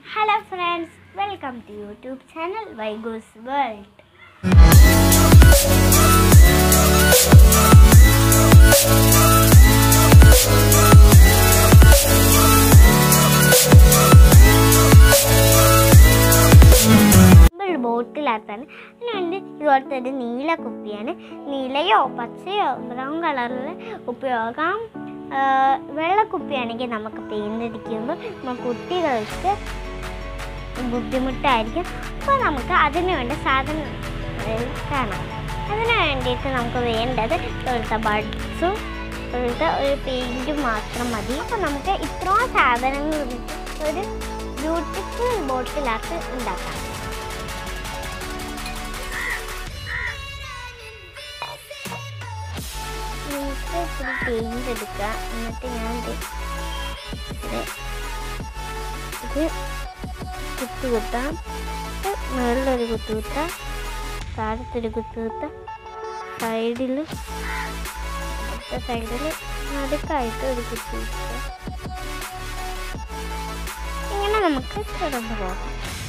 Hello friends welcome to YouTube channel വൈഗോസ് world simple ബോട്ടിലാത്താണ് അതിനുവേണ്ടി ഇതുപോലത്തെ ഒരു നീല കുപ്പിയാണ് നീലയോ പച്ചയോ ബ്രൗൺ കളറിൽ ഉപയോഗം ആ, വെള്ളക്കുപ്പിയാണെങ്കിൽ നമുക്ക് പെയിൻ്റ് അടിക്കുമ്പോൾ നമുക്ക് കുട്ടികൾക്ക് ബുദ്ധിമുട്ടായിരിക്കും അപ്പോൾ നമുക്ക് അതിന് വേണ്ട സാധനം കാണാം അതിന് വേണ്ടിയിട്ട് നമുക്ക് വേണ്ടത് ഇപ്പോഴത്തെ ബഡ്സും ഇപ്പോഴത്തെ ഒരു പെയിൻറ്റും മാത്രം മതി അപ്പോൾ നമുക്ക് ഇത്രയും സാധനങ്ങൾ വെച്ച് ഒരു ബ്യൂട്ടിഫുൾ ബോട്ടിലാക്കി ഉണ്ടാക്കാം നമുക്ക് ഇത്തിരി പെയിൻറ് എടുക്കുക എന്നിട്ട് ഞാൻ ഇത് ഇത് ഇത് കുത്തു കുത്താം ഇത് മുകളിലൊരു കുത്തു കുത്താം താഴത്തൊരു കുത്തു കുത്താം സൈഡിൽ അടുത്ത സൈഡിൽ നടുക്കായിട്ട് ഒരു കുത്തു കുത്താം ഇങ്ങനെ നമുക്ക് തുടർന്ന് പോകാം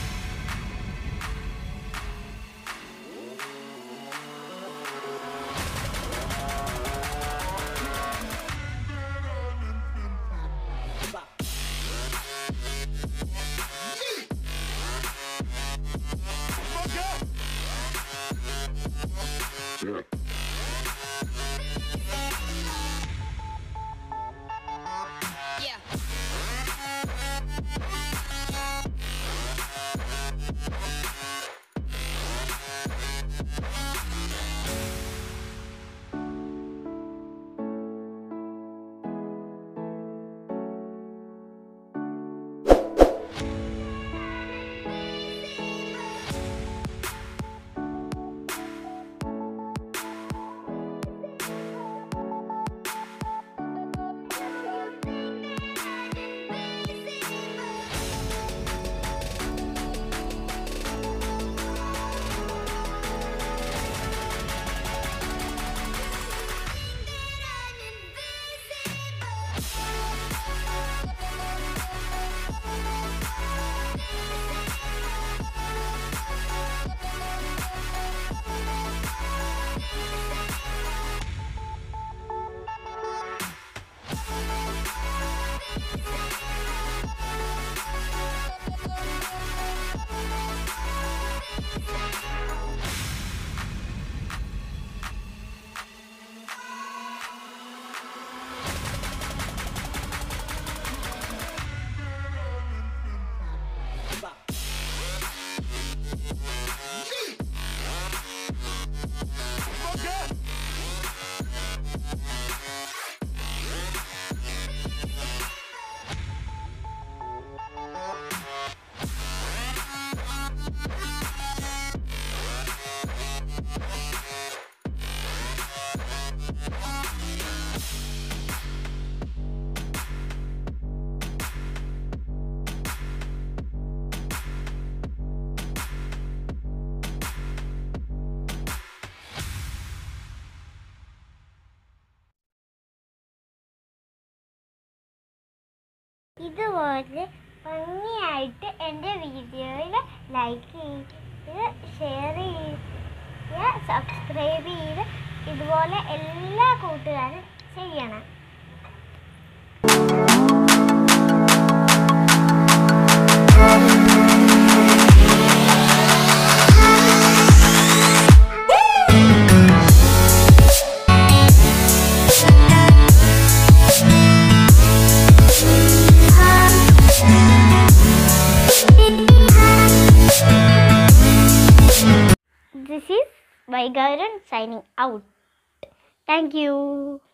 ഇതുപോലെ ഭംഗിയായിട്ട് എൻ്റെ വീഡിയോയിൽ ലൈക്ക് ചെയ്ത് ഷെയർ ചെയ്യുക സബ്സ്ക്രൈബ് ചെയ്ത് ഇതുപോലെ എല്ലാ കൂട്ടുകാരും ചെയ്യണം This is Vaigaran signing out. Thank you.